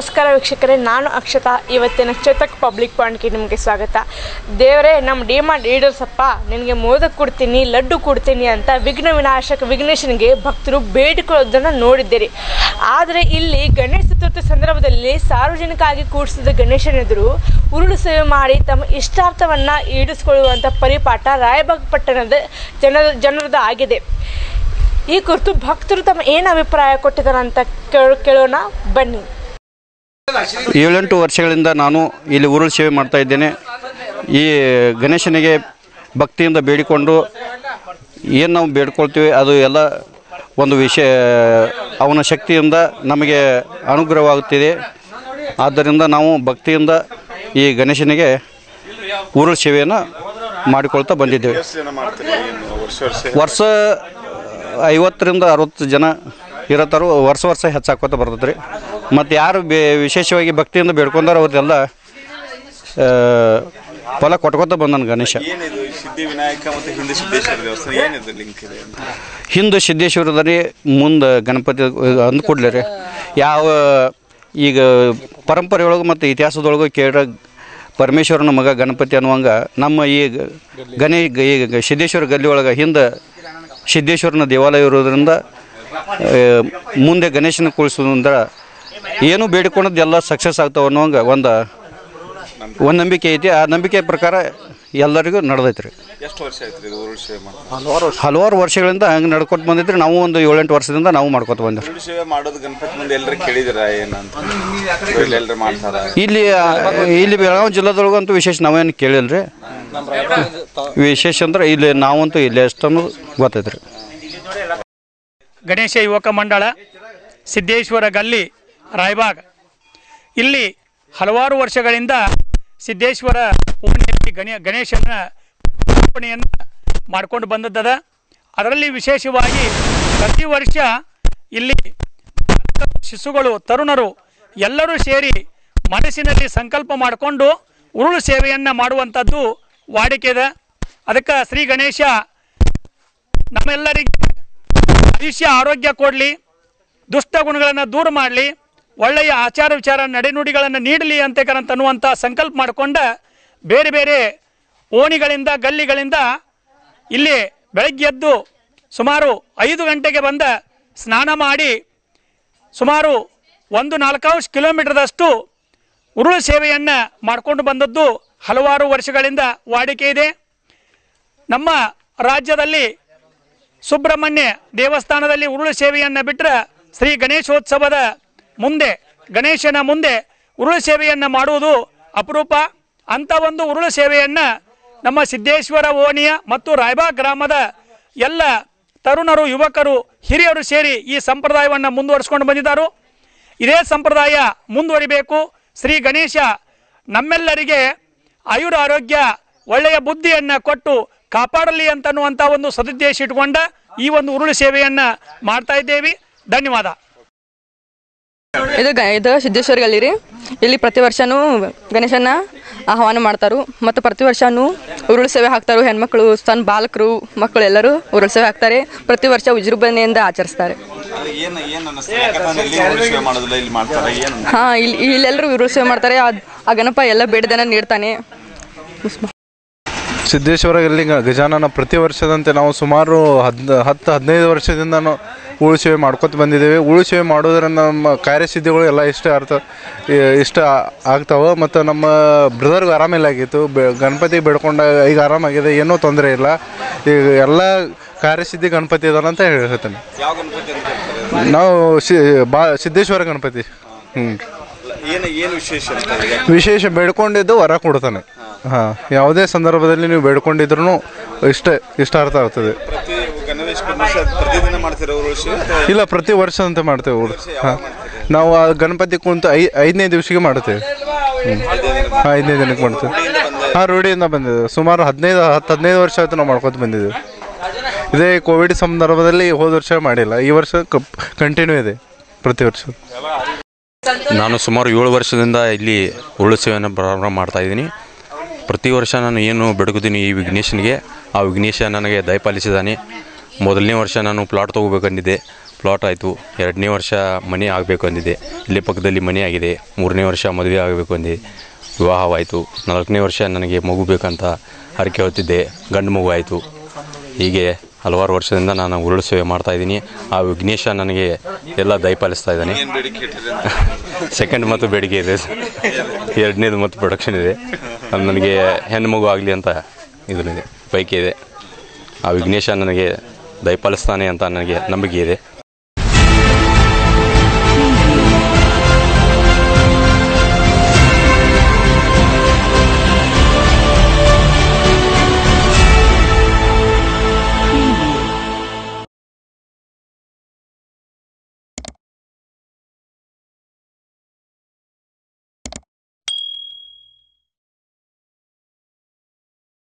ನಮಸ್ಕಾರ ವೀಕ್ಷಕರೇ ನಾನು ಅಕ್ಷತಾ ಇವತ್ತಿನ ಚತಕ್ ಪಬ್ಲಿಕ್ ಪಾಯಿಂಟ್ಗೆ ನಿಮಗೆ ಸ್ವಾಗತ ದೇವರೇ ನಮ್ಮ ಡಿಮಾ ಲೀಡರ್ಸಪ್ಪ ನಿನಗೆ ಮೋದಕ್ ಕೊಡ್ತೀನಿ ಲಡ್ಡು ಕೊಡ್ತೀನಿ ಅಂತ ವಿಘ್ನ ವಿನಾಶಕ ವಿಘ್ನೇಶನಿಗೆ ಭಕ್ತರು ಬೇಡಿಕೊಳ್ಳೋದನ್ನು ನೋಡಿದ್ದೀರಿ ಆದರೆ ಇಲ್ಲಿ ಗಣೇಶ ಚತುರ್ಥಿ ಸಂದರ್ಭದಲ್ಲಿ ಸಾರ್ವಜನಿಕವಾಗಿ ಕೂಡಿಸಿದ ಗಣೇಶನ ಎದುರು ಉರುಳು ಸೇವೆ ಮಾಡಿ ತಮ್ಮ ಇಷ್ಟಾರ್ಥವನ್ನು ಈಡೇರಿಸಿಕೊಳ್ಳುವಂಥ ಪರಿಪಾಠ ರಾಯಬಾಗ್ ಪಟ್ಟಣದ ಜನರ ಜನರದ ಆಗಿದೆ ಈ ಕುರಿತು ಭಕ್ತರು ತಮ್ಮ ಏನು ಅಭಿಪ್ರಾಯ ಕೊಟ್ಟಿದ್ದಾರೆ ಅಂತ ಕೇಳ್ ಕೇಳೋಣ ಬನ್ನಿ ಏಳೆಂಟು ವರ್ಷಗಳಿಂದ ನಾನು ಇಲ್ಲಿ ಉರುಳು ಸೇವೆ ಮಾಡ್ತಾ ಇದ್ದೇನೆ ಈ ಗಣೇಶನಿಗೆ ಭಕ್ತಿಯಿಂದ ಬೇಡಿಕೊಂಡು ಏನು ನಾವು ಬೇಡ್ಕೊಳ್ತೀವಿ ಅದು ಎಲ್ಲ ಒಂದು ವಿಷಯ ಅವನ ಶಕ್ತಿಯಿಂದ ನಮಗೆ ಅನುಗ್ರಹವಾಗುತ್ತಿದೆ ಆದ್ದರಿಂದ ನಾವು ಭಕ್ತಿಯಿಂದ ಈ ಗಣೇಶನಿಗೆ ಉರುಳು ಸೇವೆಯನ್ನು ಮಾಡಿಕೊಳ್ತಾ ಬಂದಿದ್ದೇವೆ ಎಷ್ಟು ಜನ ಮಾಡ್ತೀರಿ ಏನು ವರ್ಷ ವರ್ಷ ವರ್ಷ ಐವತ್ತರಿಂದ ಅರವತ್ತು ಜನ ಇರತ್ತಾರು ವರ್ಷ ವರ್ಷ ಹೆಚ್ಚಾಕೋತ ಬರ್ತೈತೆ ರೀ ಮತ್ತು ಯಾರು ಬೇ ವಿಶೇಷವಾಗಿ ಭಕ್ತಿಯಿಂದ ಬೇಡ್ಕೊಂಡಾರ ಅವ್ರದ್ದೆಲ್ಲ ಆ, ಫಲ ಕೊಟ್ಕೋತ ಬಂದನು ಗಣೇಶ ಏನಿದು ಸಿದ್ಧಿ ವಿನಾಯಕ ಮತ್ತು ಹಿಂದೆ ಸಿದ್ದೇಶ್ವರ ದೇವಸ್ಥಾನ ಏನಿದು ಲಿಂಕ್ ಇದೆ ಅಂತ ಹಿಂದೆ ಸಿದ್ದೇಶ್ವರದಲ್ಲಿ ಮುಂದೆ ಗಣಪತಿ ಅಂದ ಕೂಡಲೇ ರೀ ಯಾವ ಈಗ ಪರಂಪರೆ ಒಳಗೆ ಮತ್ತು ಇತಿಹಾಸದೊಳಗೆ ಕೇಳ ಪರಮೇಶ್ವರನ ಮಗ ಗಣಪತಿ ಅನ್ನುವಂಗ ನಮ್ಮ ಈ ಗ- ಗಣೇ ಈಗ ಸಿದ್ದೇಶ್ವರ ಗಲ್ಲಿ ಒಳಗೆ ಹಿಂದೆ ಸಿದ್ದೇಶ್ವರನ ದೇವಾಲಯ ಇರೋದ್ರಿಂದ ಆ, ಮುಂದೆ ಗಣೇಶನ ಕುಳಿಸೋದ್ರಿಂದ ಏನು ಬೇಡಿಕೊಂಡದ್ದು ಎಲ್ಲ ಸಕ್ಸಸ್ ಆಗ್ತಾವ ಅನ್ನುವಂಗ ಒಂದು ಒಂದು ನಂಬಿಕೆ ಐತಿ ಆ ನಂಬಿಕೆ ಪ್ರಕಾರ ಎಲ್ಲರಿಗೂ ನಡೆದೈತೆ ರೀ ಎಷ್ಟು ವರ್ಷ ಆಯ್ತು ಇದು ಉರುಳು ಸೇವೆ ಮಾಡ್ತಾರೆ ಹಲವಾರು ವರ್ಷಗಳಿಂದ ಹಂಗೆ ನಡ್ಕೊತ ಬಂದಿದ್ರಿ ನಾವು ಒಂದು ಏಳೆಂಟು ವರ್ಷದಿಂದ ನಾವು ಮಾಡ್ಕೊತ ಬಂದಿರಿ ಉರುಳು ಸೇವೆ ಮಾಡೋದು ಗಣಪತಿ ಮುಂದೆ ಎಲ್ಲರೂ ಕೇಳಿದಿರ ಏನಂತ ಇಲ್ಲಿ ಎಲ್ಲರೂ ಮಾಡ್ತಾರ ಇಲ್ಲಿ ಆ, ಇಲ್ಲಿ ಬೆಳಗಾವಿ ಜಿಲ್ಲಾದೊಳಗಂತೂ ವಿಶೇಷ ನಾವೇನು ಕೇಳಿಲ್ಲ ರೀ ವಿಶೇಷ ಅಂದ್ರೆ ಇಲ್ಲಿ ನಾವಂತೂ ಇಲ್ಲಿ ಎಷ್ಟು ಅನ್ನೋದು ಗೊತ್ತೈತೆ ರೀ ಗಣೇಶ ಯುವಕ ಮಂಡಳ ಸಿದ್ದೇಶ್ವರ ಗಲ್ಲಿ ರಾಯಬಾಗ್ ಇಲ್ಲಿ ಹಲವಾರು ವರ್ಷಗಳಿಂದ ಸಿದ್ದೇಶ್ವರ ಓಣಿಯಲ್ಲಿ ಗಣೇ ಗಣೇಶನ ಪ್ರತಿಷ್ಠಾಪನೆಯನ್ನು ಮಾಡ್ಕೊಂಡು ಬಂದದ್ದದ ಅದರಲ್ಲಿ ವಿಶೇಷವಾಗಿ ಪ್ರತಿ ವರ್ಷ ಇಲ್ಲಿ ಬಾಲಕರು, ಶಿಶುಗಳು ತರುಣರು ಎಲ್ಲರೂ ಸೇರಿ ಮನಸ್ಸಿನಲ್ಲಿ ಸಂಕಲ್ಪ ಮಾಡಿಕೊಂಡು ಉರುಳು ಸೇವೆಯನ್ನು ಮಾಡುವಂಥದ್ದು ವಾಡಿಕೆ ಇದೆ ಅದಕ್ಕೆ ಶ್ರೀ ಗಣೇಶ ನಮ್ಮೆಲ್ಲರಿಗೆ ಆಯುಷ್ಯ ಆರೋಗ್ಯ ಕೊಡಲಿ ದುಷ್ಟ ಗುಣಗಳನ್ನು ದೂರ ಮಾಡಲಿ ಒಳ್ಳೆಯ ಆಚಾರ ವಿಚಾರ ನಡೆನುಡಿಗಳನ್ನು ನೀಡಲಿ ಅಂತಕ್ಕಂತ ಅನ್ನುವಂಥ ಸಂಕಲ್ಪ ಮಾಡಿಕೊಂಡ ಬೇರೆ ಬೇರೆ ಓಣಿಗಳಿಂದ ಗಲ್ಲಿಗಳಿಂದ ಇಲ್ಲಿ ಬೆಳಗ್ಗೆ ಎದ್ದು ಸುಮಾರು ಐದು ಗಂಟೆಗೆ ಬಂದ ಸ್ನಾನ ಮಾಡಿ ಸುಮಾರು ಒಂದು ನಾಲ್ಕಾರು ಕಿಲೋಮೀಟರ್ದಷ್ಟು ಉರುಳು ಸೇವೆಯನ್ನು ಮಾಡಿಕೊಂಡು ಬಂದದ್ದು ಹಲವಾರು ವರ್ಷಗಳಿಂದ ವಾಡಿಕೆ ಇದೆ ನಮ್ಮ ರಾಜ್ಯದಲ್ಲಿ ಸುಬ್ರಹ್ಮಣ್ಯ ದೇವಸ್ಥಾನದಲ್ಲಿ ಉರುಳು ಸೇವೆಯನ್ನು ಬಿಟ್ಟರೆ ಶ್ರೀ ಗಣೇಶೋತ್ಸವದ ಮುಂದೆ ಗಣೇಶನ ಮುಂದೆ ಉರುಳು ಸೇವೆಯನ್ನು ಮಾಡುವುದು ಅಪರೂಪ ಅಂಥ ಒಂದು ಉರುಳು ಸೇವೆಯನ್ನು ನಮ್ಮ ಸಿದ್ದೇಶ್ವರ ಓಣಿಯ ಮತ್ತು ರಾಯಬಾಗ್ ಗ್ರಾಮದ ಎಲ್ಲ ತರುಣರು ಯುವಕರು ಹಿರಿಯರು ಸೇರಿ ಈ ಸಂಪ್ರದಾಯವನ್ನು ಮುಂದುವರಿಸ್ಕೊಂಡು ಬಂದಿದ್ದಾರೆ ಇದೇ ಸಂಪ್ರದಾಯ ಮುಂದುವರಿಬೇಕು ಶ್ರೀ ಗಣೇಶ ನಮ್ಮೆಲ್ಲರಿಗೆ ಆಯುರ ಆರೋಗ್ಯ ಒಳ್ಳೆಯ ಬುದ್ಧಿಯನ್ನು ಕೊಟ್ಟು ಕಾಪಾಡಲಿ ಅಂತನ್ನುವಂಥ ಒಂದು ಸದುದ್ದೇಶ ಇಟ್ಕೊಂಡ ಈ ಒಂದು ಉರುಳು ಸೇವೆಯನ್ನು ಮಾಡ್ತಾ ಇದ್ದೇವೆ ಧನ್ಯವಾದ ಇದು ಗ ಇದು ಸಿದ್ದೇಶ್ವರ ಗಲ್ಲಿ ರೀ ಇಲ್ಲಿ ಪ್ರತಿ ವರ್ಷನೂ ಗಣೇಶನ ಆಹ್ವಾನ ಮಾಡ್ತಾರು ಮತ್ತು ಪ್ರತಿ ವರ್ಷನೂ ಉರುಳು ಸೇವೆ ಹಾಕ್ತಾರು ಹೆಣ್ಮಕ್ಳು ಸಣ್ಣ ಬಾಲಕರು ಮಕ್ಕಳು ಎಲ್ಲರೂ ಉರುಳು ಸೇವೆ ಹಾಕ್ತಾರೆ ಪ್ರತಿ ವರ್ಷ ವಿಜೃಂಭಣೆಯಿಂದ ಆಚರಿಸ್ತಾರೆ ಅದು ಏನು ಏನು ಅನ್ನಿಸ್ತದೆ ಯಾಕಂದ್ರೆ ಇಲ್ಲಿ ಉರುಳು ಸೇವೆ ಮಾಡೋದಿಲ್ಲ ಇಲ್ಲಿ ಮಾಡ್ತಾರ ಏನು ಹಾಂ ಇಲ್ಲಿ ಇಲ್ಲೆಲ್ಲರೂ ಉರುಳು ಸೇವೆ ಮಾಡ್ತಾರೆ ಆ- ಆ ಗಣಪ ಎಲ್ಲ ಬೇಡದನ್ನ ನೀಡ್ತಾನೆ ಸಿದ್ದೇಶ್ವರ ಇಲ್ಲಿ ಗಜಾನನ ಪ್ರತಿ ವರ್ಷದಂತೆ ನಾವು ಸುಮಾರು ಹದ್ ಹತ್ತು ಹದಿನೈದು ವರ್ಷದಿಂದ ನಾವು ಉಳು ಸೇವೆ ಮಾಡ್ಕೊತ ಬಂದಿದ್ದೇವೆ ಉಳು ಸೇವೆ ಮಾಡೋದ್ರಿಂದ ನಮ್ಮ ಕಾರ್ಯಸಿದ್ಧಿಗಳು ಎಲ್ಲ ಇಷ್ಟ ಅರ್ಥ ಈ- ಇಷ್ಟ ಆಗ್ತಾವೆ ಮತ್ತು ನಮ್ಮ ಬ್ರದರ್ಗೆ ಆರಾಮಿಲ್ಲ ಆಗಿತ್ತು ಬೆ ಗಣಪತಿ ಬೇಡ್ಕೊಂಡ ಈಗ ಆರಾಮಾಗಿದೆ ಏನೂ ತೊಂದರೆ ಇಲ್ಲ ಈಗ ಎಲ್ಲ ಕಾರ್ಯಸಿದ್ಧಿ ಗಣಪತಿ ಇದಾನ ಅಂತ ಹೇಳ್ತೇನೆ ಯಾವ ಗಣಪತಿ ಅಂತ ಹೇಳ್ತಾರೆ ನಾವು ಶಿ ಬಾ ಸಿದ್ದೇಶ್ವರ ಗಣಪತಿ ಹ್ಞೂ ಏನು ಏನು ವಿಶೇಷ ಅಂತ ಈಗ ವಿಶೇಷ ಬೇಡ್ಕೊಂಡಿದ್ದು ವರ ಕೊಡ್ತಾನೆ ಹಾಂ ಯಾವುದೇ ಸಂದರ್ಭದಲ್ಲಿ ನೀವು ಬೇಡ್ಕೊಂಡಿದ್ರು ಇಷ್ಟ ಇಷ್ಟಾರ್ಥ ಆಗ್ತದೆ ಪ್ರತಿ ಗಣೇಶ ಗಣೇಶ ಪ್ರತಿದಿನ ಮಾಡ್ತೀರ ಉರುಳು ಸೇವೆ ಅಥವಾ ಇಲ್ಲ ಪ್ರತಿ ವರ್ಷ ಅಂತ ಮಾಡ್ತೇವೆ ಊರು ಹಾಂ ನಾವು ಆ ಗಣಪತಿ ಕುಂತು ಐ ಐದನೇ ದಿವಸಿಗೆ ಮಾಡ್ತೇವೆ ಹಾಂ ಐದನೇ ದಿನಕ್ಕೆ ಮಾಡ್ತೇವೆ ಹಾಂ ರೂಢಿಯಿಂದ ಬಂದಿದೆ ಸುಮಾರು ಹದಿನೈದು ಹತ್ತು ಹದಿನೈದು ವರ್ಷ ಆಯ್ತು ನಾವು ಮಾಡ್ಕೊತ ಬಂದಿದ್ದೀವಿ ಇದೇ ಕೋವಿಡ್ ಸಂದರ್ಭದಲ್ಲಿ ಹೋದ ವರ್ಷ ಮಾಡಿಲ್ಲ ಈ ವರ್ಷ ಕಂಟಿನ್ಯೂ ಇದೆ ಪ್ರತಿ ವರ್ಷ ನಾನು ಸುಮಾರು ಏಳು ವರ್ಷದಿಂದ ಇಲ್ಲಿ ಉರುಳು ಸೇವೆಯನ್ನು ಪ್ರಾರಂಭ ಮಾಡ್ತಾ ಇದ್ದೀನಿ ಪ್ರತಿ ವರ್ಷ ನಾನು ಏನು ಬೆಡಗುತ್ತೀನಿ ಈ ವಿಘ್ನೇಶನಿಗೆ ಆ ವಿಘ್ನೇಶ ನನಗೆ ದಯಪಾಲಿಸಿದ್ದಾನೆ ಮೊದಲನೇ ವರ್ಷ ನಾನು ಪ್ಲಾಟ್ ತೊಗೋಬೇಕಂದಿದ್ದೆ ಪ್ಲಾಟ್ ಆಯಿತು ಎರಡನೇ ವರ್ಷ ಮನೆ ಆಗಬೇಕು ಅಂದಿದೆ ಇಲ್ಲಿ ಪಕ್ಕದಲ್ಲಿ ಮನೆ ಆಗಿದೆ ಮೂರನೇ ವರ್ಷ ಮದುವೆ ಆಗಬೇಕು ಅಂದಿದೆ ವಿವಾಹವಾಯಿತು ನಾಲ್ಕನೇ ವರ್ಷ ನನಗೆ ಮಗು ಬೇಕಂತ ಹರಕೆ ಹೊತ್ತಿದ್ದೆ ಗಂಡು ಮಗು ಆಯಿತು ಹೀಗೆ ಹಲವಾರು ವರ್ಷದಿಂದ ನಾನು ಉರುಳು ಸೇವೆ ಮಾಡ್ತಾ ಇದ್ದೀನಿ ಆ ವಿಘ್ನೇಶ ನನಗೆ ಎಲ್ಲ ದಯಪಾಲಿಸ್ತಾ ಇದ್ದಾನೆ ಏನ್ ಬೇಡಿಕೆ ಇಟ್ಟಿರಿ ಅಂತ ಸೆಕೆಂಡ್ ಮತ್ತು ಬೇಡಿಕೆ ಇದೆ ಎರಡನೇದು ಮತ್ತು ಪ್ರೊಡಕ್ಷನ್ ಇದೆ ಅದು ನನಗೆ ಹೆಣ್ಣು ಮಗು ಆಗಲಿ ಅಂತ ಇದನ್ನಿದೆ ಬೈಕ್ ಇದೆ ಆ ವಿಘ್ನೇಶ ನನಗೆ ದಯಪಾಲಿಸ್ತಾನೆ ಅಂತ ನನಗೆ ನಂಬಿಕೆ ಇದೆ